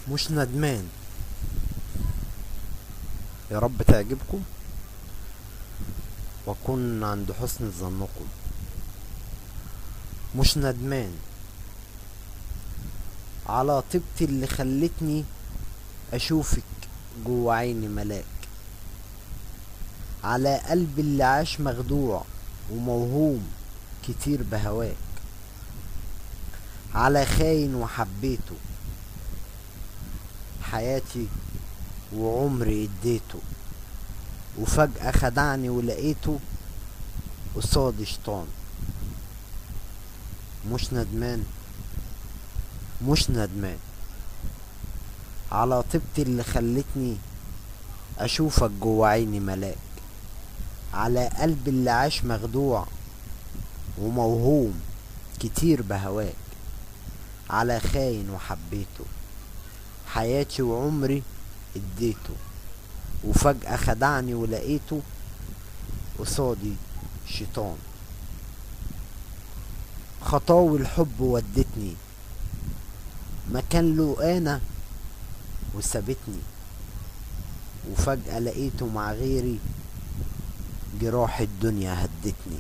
مش ندمان يا رب تعجبكم واكون عند حسن ظنكم مش ندمان على طيبتي اللي خلتني اشوفك جوا عيني ملاك على قلبي اللي عاش مخدوع وموهوم كتير بهواك على خاين وحبيته حياتي وعمري اديته وفجأة خدعني ولقيته قصادي شيطان مش ندمان مش ندمان على طيبتي اللي خلتني اشوفك جوا عيني ملاك على قلبي اللي عاش مخدوع وموهوم كتير بهواك على خاين وحبيته حياتي وعمري اديته وفجأة خدعني ولقيته قصادي شيطان خطاوي الحب ودتني مكان له انا وسابتني وفجأة لقيته مع غيري جراح الدنيا هدتني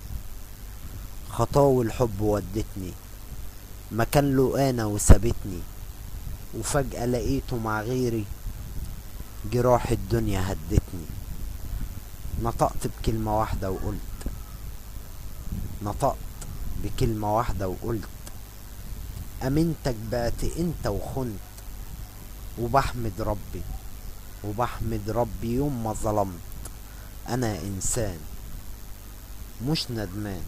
خطاوي الحب ودتني مكان له انا وسابتني وفجأة لقيته مع غيري جراح الدنيا هدتني نطقت بكلمة واحدة وقلت نطقت بكلمة واحدة وقلت أمنتك بعت انت وخنت وبحمد ربي وبحمد ربي يوم ما ظلمت أنا إنسان مش ندمان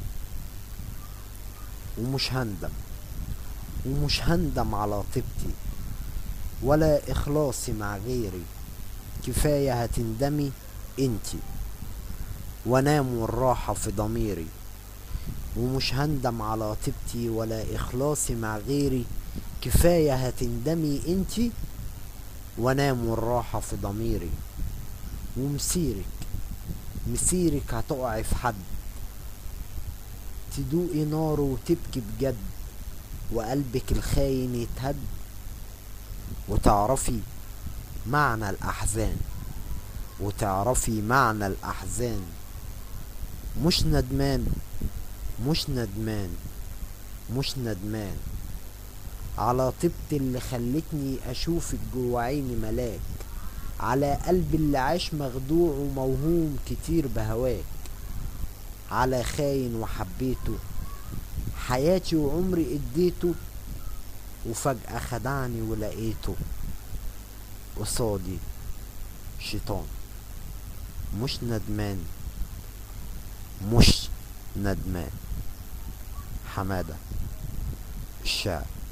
ومش هندم ومش هندم على طيبتي ولا إخلاصي مع غيري كفاية هتندمي انتي وانام والراحة في ضميري ومش هندم على طيبتي ولا إخلاصي مع غيري كفاية هتندمي انتي وانام والراحة في ضميري ومسيرك مسيرك هتقعي في حد تدوقي ناره وتبكي بجد وقلبك الخاين يتهد وتعرفي معنى الأحزان وتعرفي معنى الأحزان مش ندمان مش ندمان مش ندمان على طيبتي اللي خلتني أشوفك جوا عيني ملاك على قلبي اللي عاش مخدوع وموهوم كتير بهواك على خاين وحبيته حياتي وعمري اديته وفجأة خدعني ولقيته قصادي شيطان مش ندمان مش ندمان حمادة الشعر